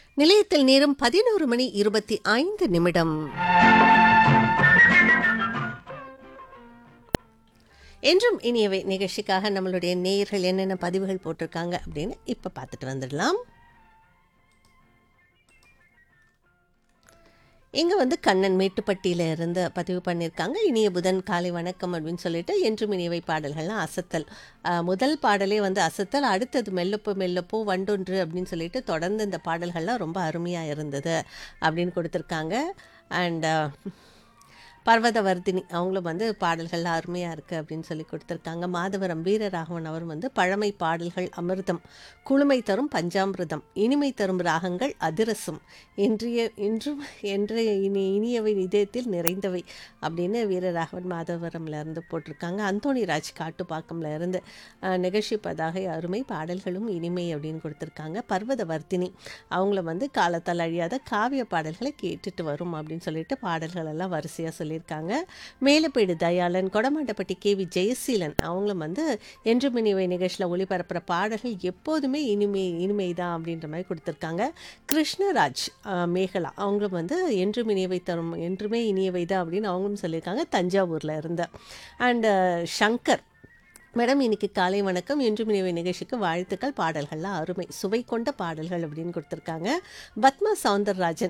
நிலையத்தில் நேரம் பதினோரு மணி இருபத்தி ஐந்து நிமிடம் என்றும் இனியவை நிகழ்ச்சிக்காக நம்மளுடைய நேயர்கள் என்னென்ன பதிவுகள் போட்டிருக்காங்க அப்படின்னு இப்போ பார்த்துட்டு வந்துடலாம் இங்கே வந்து கண்ணன் மேட்டுப்பட்டியில இருந்து பதிவு பண்ணியிருக்காங்க இனிய புதன் காலை வணக்கம் அப்படின்னு சொல்லிட்டு என்றும் இனியவை பாடல்கள்லாம் அசத்தல் ஆஹ் முதல் பாடலே வந்து அசத்தல் அடுத்தது மெல்லப்போ மெல்லப்போ வண்டொன்று அப்படின்னு சொல்லிட்டு தொடர்ந்து இந்த பாடல்கள்லாம் ரொம்ப அருமையாக இருந்தது அப்படின்னு கொடுத்துருக்காங்க அண்ட் பர்வதவர்தினி அவங்களும் வந்து பாடல்கள்லாம் அருமையாக இருக்குது அப்படின்னு சொல்லி கொடுத்துருக்காங்க மாதவரம் வீரராகவன் அவர் வந்து பழமை பாடல்கள் அமிர்தம் குளுமை தரும் பஞ்சாமிர்தம் இனிமை தரும் ராகங்கள் அதிரசம் இன்றைய இன்றும் என்றைய இனி இனியவை இதயத்தில் நிறைந்தவை அப்படின்னு வீரராகவன் மாதவரம்ல இருந்து போட்டிருக்காங்க அந்தோணி ராஜ் காட்டுப்பாக்கம்ல இருந்து அஹ், நிகழ்ச்சி பதாகை அருமை பாடல்களும் இனிமை அப்படின்னு கொடுத்துருக்காங்க பர்வதவர்த்தினி அவங்கள வந்து காலத்தால் அழியாத காவிய பாடல்களை கேட்டுட்டு வரும் அப்படின்னு சொல்லிட்டு பாடல்கள் எல்லாம் வரிசையாக சொல்லியிருக்காங்க மேலப்பேடு தயாளன் கொடமாட்டப்பட்டி கே வி ஜெயசீலன் அவங்களும் வந்து என்றும் இனிவை நிகழ்ச்சியில் ஒளிபரப்புகிற பாடல்கள் எப்போதுமே இனிமை இனிமை தான் அப்படின்ற மாதிரி கொடுத்துருக்காங்க கிருஷ்ணராஜ் ஆஹ், மேகலா அவங்களும் வந்து என்றும் இனியவை தரும் என்றுமே இனியவை தான் அப்படின்னு அவங்களும் சொல்லியிருக்காங்க தஞ்சாவூரில் இருந்து அண்டு சங்கர் மேடம் இன்னைக்கு காலை வணக்கம் என்றும் இனிவை நிகழ்ச்சிக்கு வாழ்த்துக்கள் பாடல்கள்லாம் அருமை சுவை கொண்ட பாடல்கள் அப்படின்னு கொடுத்துருக்காங்க பத்மா சவுந்தரராஜன்